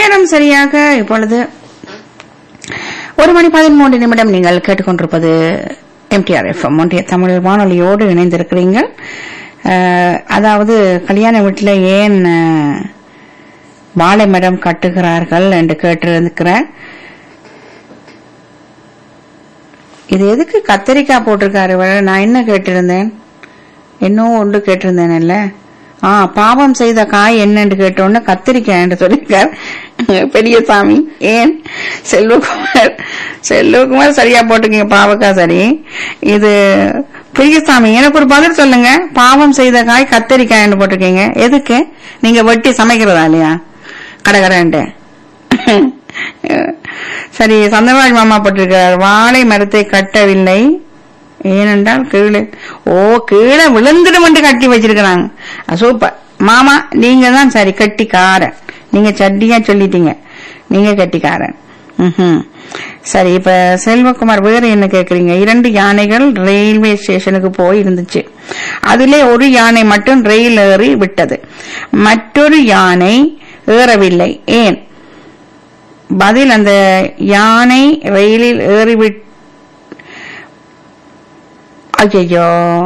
நேரம் சரியாக இப்பொழுது ஒரு மணி பதிமூன்று நிமிடம் நீங்கள் கேட்டுக்கொண்டிருப்பது எம்டிஆர் எஃப்எம் ஒன்றிய தமிழ் வானொலியோடு இணைந்திருக்கிறீர்கள் அஹ், அதாவது கல்யாண வீட்டில் ஏன் அஹ், வாழை மரம் கட்டுகிறார்கள் என்று கேட்டிருக்கிறேன் இது எதுக்கு கத்தரிக்காய் போட்டிருக்காரு இவர்? நான் என்ன கேட்டிருந்தேன் இன்னும் ஒன்று கேட்டிருந்தேன்ல ஆ பாவம் செய்த காய் என்னன்னு கேட்டோன்னு கத்திரிக்காய்ன்னு சொல்லியிருக்கார் பெரியசாமி ஏன் செல்வகுமார் செல்வகுமார் சரியா போட்டுக்கீங்க பாவக்காய் சரி இது பெரியசாமி எனக்கு ஒரு பதில் சொல்லுங்க பாவம் செய்த காய் கத்தரிக்காய்ன்னு போட்டிருக்கீங்க எதுக்கு நீங்க வெட்டி சமைக்கிறதா இல்லையா கடகடன்ட்டு சரி சந்திரராஜ் மாமா போட்டிருக்கிறார் வாழை மரத்தை கட்டவில்லை ஏனென்றால் கீழே ஓ கீழே விழுந்துடும் என்று கட்டி வச்சிருக்கிறாங்க அஹ் சூப்பர் மாமா நீங்க தான் சரி கட்டிக்காரன் நீங்க சட்டியா சொல்லிட்டீங்க நீங்க கட்டிக்காரன் ம்ஹும். சரி இப்ப செல்வகுமார் வேற என்ன கேக்குறீங்க இரண்டு யானைகள் ரயில்வே ஸ்டேஷனுக்கு போய் இருந்துச்சு அதிலே ஒரு யானை மட்டும் ரயில் ஏறி விட்டது மற்றொரு யானை ஏறவில்லை ஏன் பதில் அந்த யானை ரயிலில் ஏறிவிட் ஐயோ